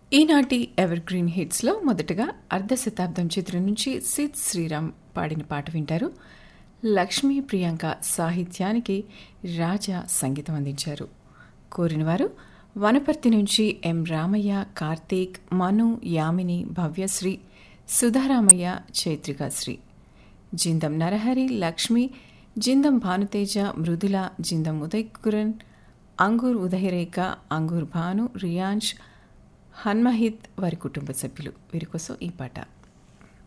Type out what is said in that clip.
ఈనాటి ever green హిట్స్లో మొదటగా అర్ధ శతాబ్దం చిత్రం నుంచి సిద్ శ్రీరామ్ పాడిన పాట వింటారు లక్ష్మీ ప్రియాంక సాహిత్యానికి రాజా సంగీతం అందించారు కోరినవారు వనపర్తి నుంచి ఎం రామయ్య కార్తీక్ మను యామిని భవ్యశ్రీ సుధారామయ్య చైత్రికాశ్రీ జిందం నరహరి లక్ష్మి జిందం భానుతేజ మృదుల జిందం ఉదయ్ కురణ్ అంగూర్ ఉదయరేఖ అంగూర్ భాను రియాన్ష్ హన్మహిత్ వారి కుటుంబ సభ్యులు వీరి కోసం ఈ పాట